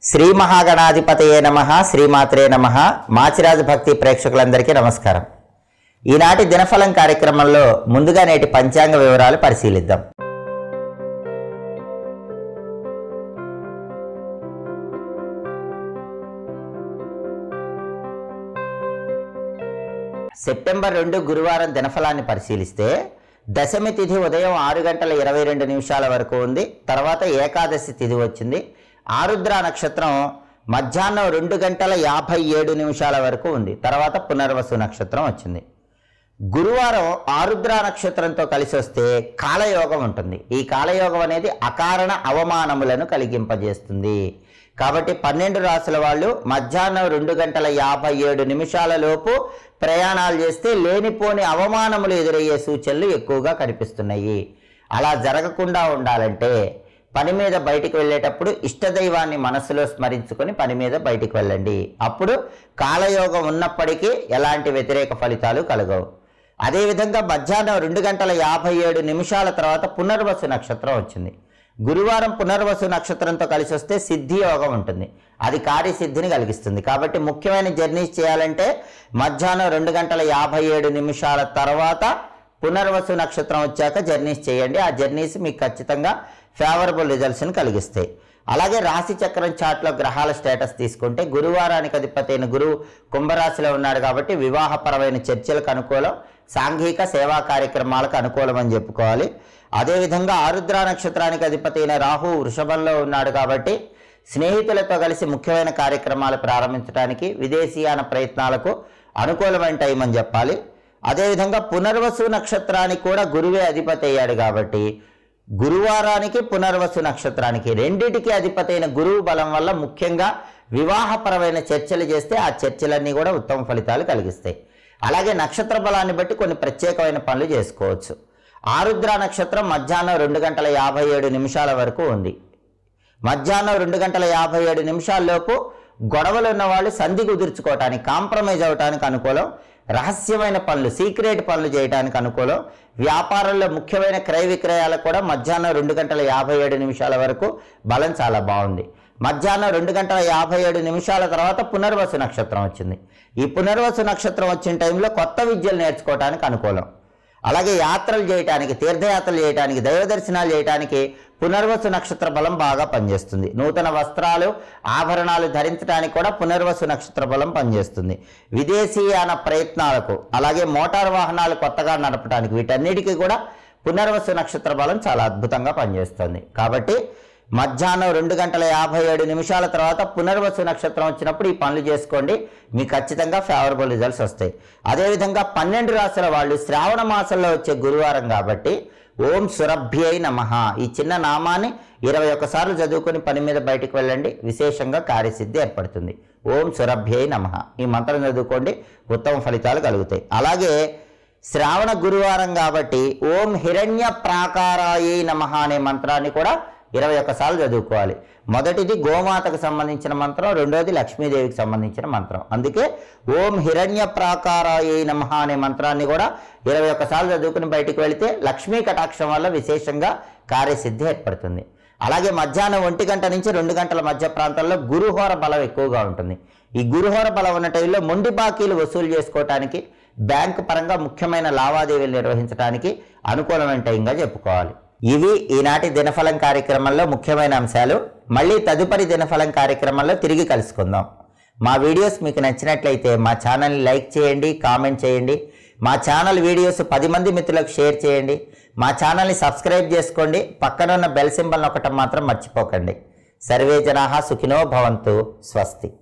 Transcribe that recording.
శ్రీ మహాగణాధిపతయే నమ శ్రీమాత్రే నమ మాచిరాజు భక్తి ప్రేక్షకులందరికీ నమస్కారం ఈనాటి దినఫలం కార్యక్రమంలో ముందుగా నేటి పంచాంగ వివరాలు పరిశీలిద్దాం సెప్టెంబర్ రెండు గురువారం దినఫలాన్ని పరిశీలిస్తే దశమి తిథి ఉదయం ఆరు గంటల ఇరవై రెండు నిమిషాల వరకు ఉంది తర్వాత ఏకాదశి తిథి వచ్చింది ఆరుద్ర నక్షత్రం మధ్యాహ్నం రెండు గంటల యాభై ఏడు నిమిషాల వరకు ఉంది తర్వాత పునర్వసు నక్షత్రం వచ్చింది గురువారం ఆరుద్ర నక్షత్రంతో కలిసి వస్తే కాలయోగం ఉంటుంది ఈ కాలయోగం అనేది అకారణ అవమానములను కలిగింపజేస్తుంది కాబట్టి పన్నెండు రాసుల వాళ్ళు మధ్యాహ్నం రెండు గంటల యాభై ఏడు నిమిషాల లోపు ప్రయాణాలు చేస్తే లేనిపోని అవమానములు ఎదురయ్యే సూచనలు ఎక్కువగా కనిపిస్తున్నాయి అలా జరగకుండా ఉండాలంటే పని మీద బయటికి వెళ్ళేటప్పుడు ఇష్టదైవాన్ని మనసులో స్మరించుకొని పని మీద బయటికి వెళ్ళండి అప్పుడు కాలయోగం ఉన్నప్పటికీ ఎలాంటి వ్యతిరేక ఫలితాలు కలగవు అదేవిధంగా మధ్యాహ్నం రెండు గంటల యాభై ఏడు నిమిషాల తర్వాత పునర్వసు నక్షత్రం వచ్చింది గురువారం పునర్వసు నక్షత్రంతో కలిసి వస్తే సిద్ధి యోగం ఉంటుంది అది కార్యసిద్ధిని కలిగిస్తుంది కాబట్టి ముఖ్యమైన జర్నీస్ చేయాలంటే మధ్యాహ్నం రెండు గంటల యాభై ఏడు నిమిషాల తర్వాత పునర్వసు నక్షత్రం వచ్చాక జర్నీస్ చేయండి ఆ జర్నీస్ మీకు ఖచ్చితంగా ఫేవరబుల్ రిజల్ట్స్ని కలిగిస్తాయి అలాగే రాశి చక్రం చార్ట్లో గ్రహాల స్టేటస్ తీసుకుంటే గురువారానికి అధిపతి అయిన గురువు కుంభరాశిలో ఉన్నాడు కాబట్టి వివాహపరమైన చర్చలకు అనుకూలం సాంఘిక సేవా కార్యక్రమాలకు అనుకూలం అని చెప్పుకోవాలి అదేవిధంగా ఆరుద్ర నక్షత్రానికి అధిపతి అయిన రాహు వృషభంలో ఉన్నాడు కాబట్టి స్నేహితులతో కలిసి ముఖ్యమైన కార్యక్రమాలు ప్రారంభించడానికి విదేశీయాన ప్రయత్నాలకు అనుకూలమైన టైం అని చెప్పాలి అదేవిధంగా పునర్వసు నక్షత్రానికి కూడా గురువే అధిపతి అయ్యాడు కాబట్టి గురువారానికి పునర్వసు నక్షత్రానికి రెండిటికి అధిపతి అయిన గురువు బలం వల్ల ముఖ్యంగా వివాహపరమైన చర్చలు చేస్తే ఆ చర్చలన్నీ కూడా ఉత్తమ ఫలితాలు కలిగిస్తాయి అలాగే నక్షత్ర బలాన్ని బట్టి కొన్ని ప్రత్యేకమైన పనులు చేసుకోవచ్చు ఆరుద్ర నక్షత్రం మధ్యాహ్నం రెండు గంటల యాభై ఏడు నిమిషాల వరకు ఉంది మధ్యాహ్నం రెండు గంటల యాభై ఏడు నిమిషాల్లోపు గొడవలు ఉన్న వాళ్ళు సంధి కుదుర్చుకోవటానికి కాంప్రమైజ్ అవటానికి అనుకూలం రహస్యమైన పనులు సీక్రెట్ పనులు చేయడానికి అనుకూలం వ్యాపారంలో ముఖ్యమైన క్రయ విక్రయాలకు కూడా మధ్యాహ్నం రెండు గంటల యాభై ఏడు నిమిషాల వరకు బలం చాలా బాగుంది మధ్యాహ్నం రెండు గంటల యాభై ఏడు నిమిషాల తర్వాత పునర్వసు నక్షత్రం వచ్చింది ఈ పునర్వసు నక్షత్రం వచ్చిన టైంలో కొత్త విద్యలు నేర్చుకోవటానికి అనుకూలం అలాగే యాత్రలు చేయటానికి తీర్థయాత్రలు చేయటానికి దైవ దర్శనాలు చేయటానికి పునర్వసు నక్షత్ర బలం బాగా పనిచేస్తుంది నూతన వస్త్రాలు ఆభరణాలు ధరించడానికి కూడా పునర్వసు నక్షత్ర బలం పనిచేస్తుంది విదేశీయాన ప్రయత్నాలకు అలాగే మోటార్ వాహనాలు కొత్తగా నడపడానికి వీటన్నిటికీ కూడా పునర్వసు నక్షత్ర బలం చాలా అద్భుతంగా పనిచేస్తుంది కాబట్టి మధ్యాహ్నం రెండు గంటల యాభై ఏడు నిమిషాల తర్వాత పునర్వసు నక్షత్రం వచ్చినప్పుడు ఈ పనులు చేసుకోండి మీకు ఖచ్చితంగా ఫేవరబుల్ రిజల్ట్స్ వస్తాయి అదేవిధంగా పన్నెండు రాశుల వాళ్ళు శ్రావణ మాసంలో వచ్చే గురువారం కాబట్టి ఓం సురభ్యై నమ ఈ చిన్న నామాన్ని ఇరవై ఒక్కసార్లు చదువుకొని పని మీద బయటికి వెళ్ళండి విశేషంగా కార్యసిద్ధి ఏర్పడుతుంది ఓం సురభ్యై నమ ఈ మంత్రం చదువుకోండి ఉత్తమ ఫలితాలు కలుగుతాయి అలాగే శ్రావణ గురువారం కాబట్టి ఓం హిరణ్య ప్రాకారాయై నమ అనే మంత్రాన్ని కూడా ఇరవై ఒక్కసార్లు చదువుకోవాలి మొదటిది గోమాతకు సంబంధించిన మంత్రం రెండోది లక్ష్మీదేవికి సంబంధించిన మంత్రం అందుకే ఓం హిరణ్య ప్రాకారాయ నమ అనే మంత్రాన్ని కూడా ఇరవై ఒక్కసార్లు చదువుకుని బయటికి వెళితే లక్ష్మీ కటాక్షం వల్ల విశేషంగా కార్యసిద్ధి ఏర్పడుతుంది అలాగే మధ్యాహ్నం ఒంటి గంట నుంచి రెండు గంటల మధ్య ప్రాంతంలో గురుహోర బలం ఎక్కువగా ఉంటుంది ఈ గురుహోర బలం ఉన్న టైంలో మొండి బాకీలు వసూలు చేసుకోవటానికి బ్యాంకు పరంగా ముఖ్యమైన లావాదేవీలు నిర్వహించడానికి అనుకూలమైన టైంగా చెప్పుకోవాలి ఇవి ఈనాటి దినఫలం కార్యక్రమంలో ముఖ్యమైన అంశాలు మళ్ళీ తదుపరి దినఫలం కార్యక్రమంలో తిరిగి కలుసుకుందాం మా వీడియోస్ మీకు నచ్చినట్లయితే మా ఛానల్ని లైక్ చేయండి కామెంట్ చేయండి మా ఛానల్ వీడియోస్ పది మంది మిత్రులకు షేర్ చేయండి మా ఛానల్ని సబ్స్క్రైబ్ చేసుకోండి పక్కనున్న బెల్ సింబల్ నొక్కటం మాత్రం మర్చిపోకండి సర్వే జనాహ సుఖినో భవంతు స్వస్తి